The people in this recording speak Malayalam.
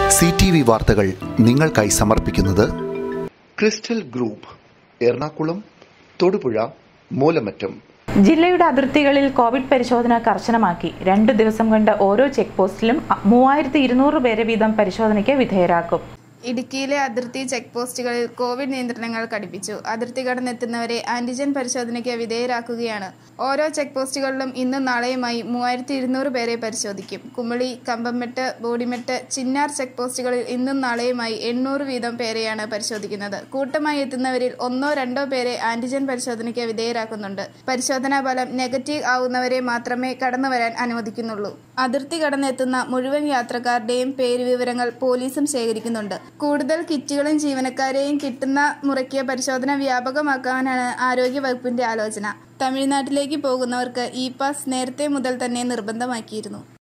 സി ടി വി വാർത്തകൾ നിങ്ങൾക്കായി സമർപ്പിക്കുന്നത് ക്രിസ്റ്റൽ ഗ്രൂപ്പ് എറണാകുളം തൊടുപുഴ മൂലമറ്റം ജില്ലയുടെ അതിർത്തികളിൽ കോവിഡ് പരിശോധന കർശനമാക്കി രണ്ട് ദിവസം കൊണ്ട് ഓരോ ചെക്ക് പോസ്റ്റിലും മൂവായിരത്തി ഇരുന്നൂറ് പേരെ വീതം പരിശോധനയ്ക്ക് വിധേയരാക്കും ഇടുക്കിയിലെ അതിർത്തി ചെക്ക് പോസ്റ്റുകളിൽ കോവിഡ് നിയന്ത്രണങ്ങൾ കടുപ്പിച്ചു അതിർത്തി കടന്നെത്തുന്നവരെ ആന്റിജൻ പരിശോധനയ്ക്ക് വിധേയരാക്കുകയാണ് ഓരോ ചെക്ക് പോസ്റ്റുകളിലും ഇന്നും നാളെയുമായി മൂവായിരത്തി ഇരുന്നൂറ് പേരെ പരിശോധിക്കും കുമളി കമ്പംമെട്ട് ബോഡിമെട്ട് ചിന്നാർ ചെക്ക് പോസ്റ്റുകളിൽ ഇന്നും നാളെയുമായി എണ്ണൂറ് വീതം പേരെയാണ് പരിശോധിക്കുന്നത് കൂട്ടമായി എത്തുന്നവരിൽ ഒന്നോ രണ്ടോ പേരെ ആന്റിജൻ പരിശോധനയ്ക്ക് വിധേയരാക്കുന്നുണ്ട് പരിശോധനാ ഫലം നെഗറ്റീവ് ആവുന്നവരെ മാത്രമേ കടന്നുവരാൻ അനുവദിക്കുന്നുള്ളൂ അതിർത്തി കടന്നെത്തുന്ന മുഴുവൻ യാത്രക്കാരുടെയും പേര് വിവരങ്ങൾ പോലീസും ശേഖരിക്കുന്നുണ്ട് കൂടുതൽ കിറ്റുകളും ജീവനക്കാരെയും കിട്ടുന്ന മുറയ്ക്ക് പരിശോധന വ്യാപകമാക്കാനാണ് ആരോഗ്യ വകുപ്പിന്റെ ആലോചന തമിഴ്നാട്ടിലേക്ക് പോകുന്നവർക്ക് ഇ പാസ് നേരത്തെ മുതൽ തന്നെ നിർബന്ധമാക്കിയിരുന്നു